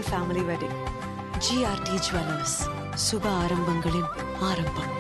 family wedding GRT jewellers சுப ஆரம்பங்களின் ஆரம்பம்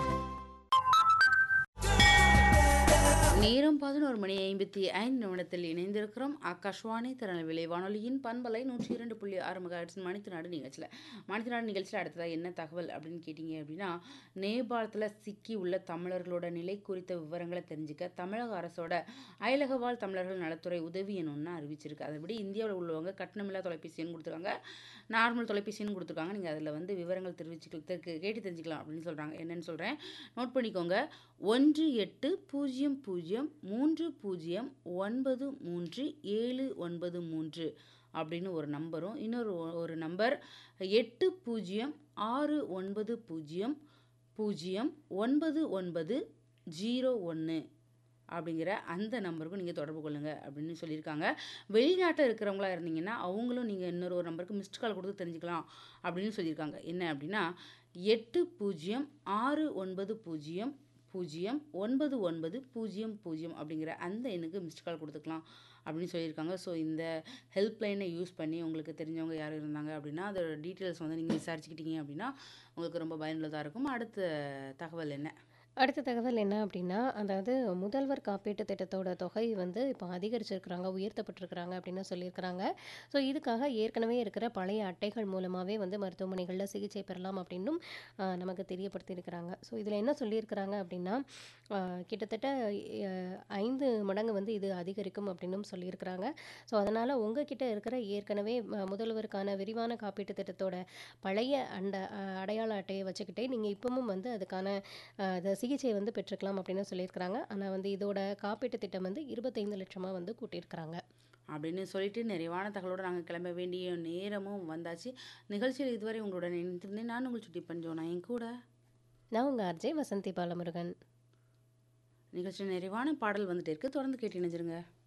நேரம் பதினோரு மணி ஐம்பத்தி ஐந்து நிமிடத்தில் இணைந்திருக்கிறோம் ஆகாஷ்வாணி திருநெல்வேலி வானொலியின் பண்பலை நூற்றி இரண்டு புள்ளி ஆறு மெகாஹெட்ஸ் மணித்தினாடு நிகழ்ச்சியில் மணித்தினாடு நிகழ்ச்சியில் அடுத்ததாக என்ன தகவல் அப்படின்னு கேட்டிங்க அப்படின்னா நேபாளத்தில் சிக்கி உள்ள தமிழர்களோட நிலை குறித்த விவரங்களை தெரிஞ்சுக்க தமிழக அரசோட அயலக வாழ் தமிழர்கள் நலத்துறை உதவி எண் ஒன்று அறிவிச்சிருக்கு அதுபடி இந்தியாவில் உள்ளவங்க கட்டணமில்லா தொலைபேசி எண் கொடுத்துருக்காங்க நார்மல் தொலைபேசி எண் கொடுத்துருக்காங்க நீங்கள் அதில் வந்து விவரங்கள் தெரிவிச்சுக்க கேட்டு தெரிஞ்சுக்கலாம் அப்படின்னு சொல்கிறாங்க என்னன்னு சொல்கிறேன் நோட் பண்ணிக்கோங்க ஒன்று எட்டு பூஜ்ஜியம் பூஜ்ஜியம் மூன்று பூஜ்ஜியம் ஒன்பது மூன்று ஏழு ஒன்பது மூன்று அப்படின்னு ஒரு நம்பரும் இன்னொரு ஒ- ஒரு நம்பர் எட்டு பூஜ்ஜியம் ஆறு ஒன்பது பூஜ்ஜியம் பூஜ்ஜியம் ஒன்பது ஒன்பது ஜீரோ ஒன்று அப்படிங்கிற அந்த நம்பருக்கும் நீங்கள் தொடர்பு கொள்ளுங்கள் அப்படின்னு சொல்லியிருக்காங்க வெளிநாட்டில் இருக்கிறவங்களா இருந்தீங்கன்னா அவங்களும் நீங்கள் இன்னொரு ஒரு நம்பருக்கு மிஸ்ட் கால் கொடுத்து தெரிஞ்சுக்கலாம் அப்படின்னு சொல்லியிருக்காங்க என்ன அப்படின்னா எட்டு பூஜ்ஜியம் ஆறு ஒன்பது பூஜ்ஜியம் பூஜ்ஜியம் ஒன்பது ஒன்பது பூஜ்ஜியம் பூஜ்ஜியம் அப்படிங்கிற அந்த எண்ணுக்கு மிஸ்ட் கால் கொடுத்துக்கலாம் அப்படின்னு சொல்லியிருக்காங்க ஸோ இந்த ஹெல்ப்லைனை யூஸ் பண்ணி உங்களுக்கு தெரிஞ்சவங்க யாரும் இருந்தாங்க அப்படின்னா அதோட டீட்டெயில்ஸ் வந்து நீங்கள் விசாரிச்சுக்கிட்டீங்க அப்படின்னா உங்களுக்கு ரொம்ப பயனுள்ளதாக இருக்கும் அடுத்த தகவல் என்ன அடுத்த தகவல் என்ன அப்படின்னா அதாவது முதல்வர் காப்பீட்டு திட்டத்தோட தொகை வந்து இப்போ அதிகரிச்சிருக்கிறாங்க உயர்த்தப்பட்டிருக்கிறாங்க அப்படின்னு சொல்லியிருக்கிறாங்க ஸோ இதுக்காக ஏற்கனவே இருக்கிற பழைய அட்டைகள் மூலமாகவே வந்து மருத்துவமனைகளில் சிகிச்சை பெறலாம் அப்படின்னும் ஆஹ், நமக்கு தெரியப்படுத்தியிருக்கிறாங்க ஸோ இதில் என்ன சொல்லியிருக்கிறாங்க அப்படின்னா ஆஹ், கிட்டத்தட்ட ஆஹ், ஐந்து மடங்கு வந்து இது அதிகரிக்கும் அப்படின்னும் சொல்லியிருக்கிறாங்க ஸோ அதனால் உங்ககிட்ட இருக்கிற ஏற்கனவே ம- முதல்வருக்கான விரிவான காப்பீட்டு திட்டத்தோட பழைய அண்ட ஆஹ், அடையாள அட்டையை வச்சுக்கிட்டே நீங்கள் இப்பவும் வந்து அதுக்கான ஆஹ், அந்த சிகிச்சை வந்து பெற்றுக்கலாம் அப்படின்னு சொல்லியிருக்கிறாங்க ஆனால் வந்து இதோட காப்பீட்டு திட்டம் வந்து இருபத்தைந்து லட்சமாக வந்து கூட்டியிருக்கிறாங்க அப்படின்னு சொல்லிட்டு நிறைவான தகவலோடு நாங்கள் கிளம்ப வேண்டிய நேரமும் வந்தாச்சு நிகழ்ச்சியில் இதுவரை உங்களுடன் இணைந்திருந்தேன் நான் உங்கள் சுட்டி பஞ்சோனா என் கூட நான் உங்கள் அர்ஜய் வசந்தி பாலமுருகன் நிகழ்ச்சியில் நிறைவான பாடல் வந்துட்டு இருக்கு தொடர்ந்து கேட்டு இணைஞ்சிருங்க